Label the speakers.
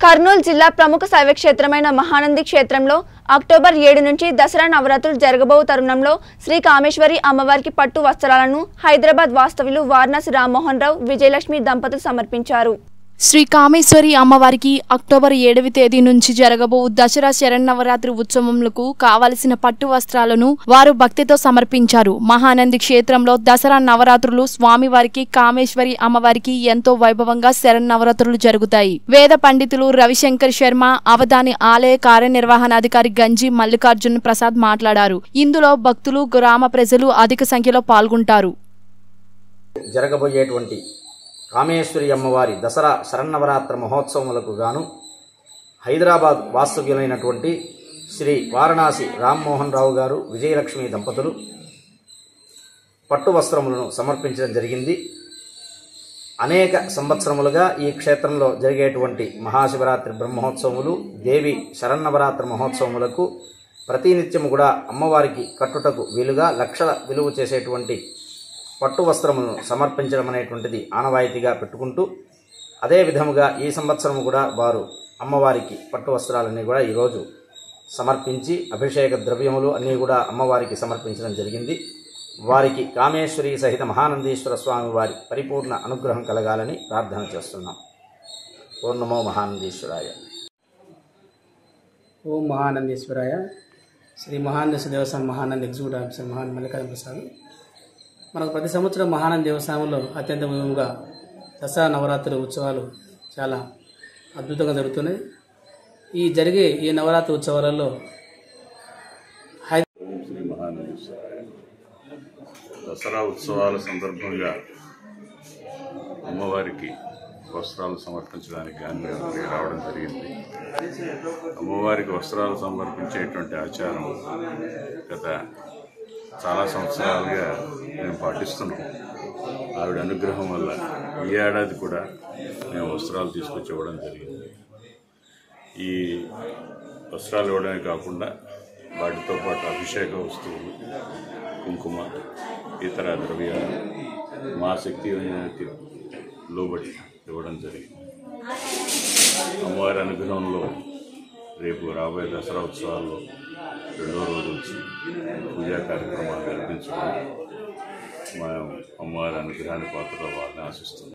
Speaker 1: కర్నూలు జిల్లా ప్రముఖ శైవ క్షేత్రమైన మహానంది క్షేత్రంలో అక్టోబర్ ఏడు నుంచి దసరా నవరాత్రులు జరగబో తరుణంలో శ్రీ కామేశ్వరి అమ్మవారికి పట్టు వస్త్రాలను హైదరాబాద్ వాస్తవ్యులు వారణాసి రామ్మోహన్ రావు విజయలక్ష్మి దంపతులు సమర్పించారు
Speaker 2: శ్రీ కామేశ్వరి అమ్మవారికి అక్టోబర్ ఏడవ తేదీ నుంచి జరగబో దసరా శరన్నవరాత్రి ఉత్సవములకు కావలసిన పట్టు వస్త్రాలను వారు భక్తితో సమర్పించారు మహానంది క్షేత్రంలో దసరా నవరాత్రులు స్వామివారికి కామేశ్వరి అమ్మవారికి ఎంతో వైభవంగా శరన్నవరాత్రులు జరుగుతాయి వేద పండితులు రవిశంకర్ శర్మ అవధాని ఆలయ కార్యనిర్వహణాధికారి గంజి మల్లికార్జున్ ప్రసాద్ మాట్లాడారు ఇందులో భక్తులు గ్రామ ప్రజలు అధిక సంఖ్యలో పాల్గొంటారు
Speaker 3: జరగబోయేటువంటి కామేశ్వరి అమ్మవారి దసరా శరన్నవరాత్ర మహోత్సవములకు గాను హైదరాబాద్ వాస్తవ్యులైనటువంటి శ్రీ వారణాసి రామ్మోహన్ రావు గారు విజయలక్ష్మి దంపతులు పట్టు వస్త్రములను సమర్పించడం జరిగింది అనేక సంవత్సరములుగా ఈ క్షేత్రంలో జరిగేటువంటి మహాశివరాత్రి బ్రహ్మోత్సవములు దేవి శరన్నవరాత్రి మహోత్సవములకు ప్రతినిత్యము కూడా అమ్మవారికి కట్టుటకు వీలుగా లక్షల విలువ చేసేటువంటి పట్టు వస్త్రములను సమర్పించడం అనేటువంటిది ఆనవాయితీగా పెట్టుకుంటూ అదే విధముగా ఈ సంవత్సరం కూడా వారు అమ్మవారికి పట్టు వస్త్రాలన్నీ కూడా ఈరోజు సమర్పించి అభిషేక ద్రవ్యములు అన్నీ కూడా అమ్మవారికి సమర్పించడం జరిగింది వారికి కామేశ్వరి సహిత మహానందీశ్వర స్వామి వారి పరిపూర్ణ అనుగ్రహం కలగాలని ప్రార్థన చేస్తున్నాం ఓం నమో మహానందీశ్వరాయ
Speaker 4: ఓం మహానందేశ్వరాయ శ్రీ మహానందేశ్వర దేవస్థానం మహానంద ఎగ్జిక్యూటివ్ ఆఫీసర్ మహాన్ మల్లికార్జున ప్రసాద్ మనకు ప్రతి సంవత్సరం మహానంద దేవస్థానంలో అత్యంత వైభవంగా దసరా నవరాత్రి ఉత్సవాలు చాలా అద్భుతంగా జరుగుతున్నాయి ఈ జరిగే ఈ నవరాత్రి ఉత్సవాలలో
Speaker 5: ఓం శ్రీ మహానందేశ్వరాయ దసరా ఉత్సవాల సందర్భంగా అమ్మవారికి వస్త్రాలు సమర్పించడానికి కానీ మేము ఇక్కడికి రావడం జరిగింది అమ్మవారికి వస్త్రాలు సమర్పించేటువంటి ఆచారం గత చాలా సంవత్సరాలుగా మేము పాటిస్తున్నాం ఆవిడ అనుగ్రహం వల్ల ఈ ఏడాది కూడా మేము వస్త్రాలు తీసుకొచ్చి ఇవ్వడం జరిగింది ఈ వస్త్రాలు ఇవ్వడమే కాకుండా వాటితో పాటు అభిషేక వస్తువులు కుంకుమ ఇతర ద్రవ్యాలు మా శక్తి లోబడి ఇవ్వడం జరిగింది అమ్మవారి అనుగ్రహంలో రేపు రాబోయే దసరా ఉత్సవాల్లో రెండో రోజు వచ్చి పూజా కార్యక్రమాలు నిర్వహించుకొని మా అమ్మవారి అనుగ్రహాన్ని పాత్ర వాళ్ళని ఆశిస్తున్నాం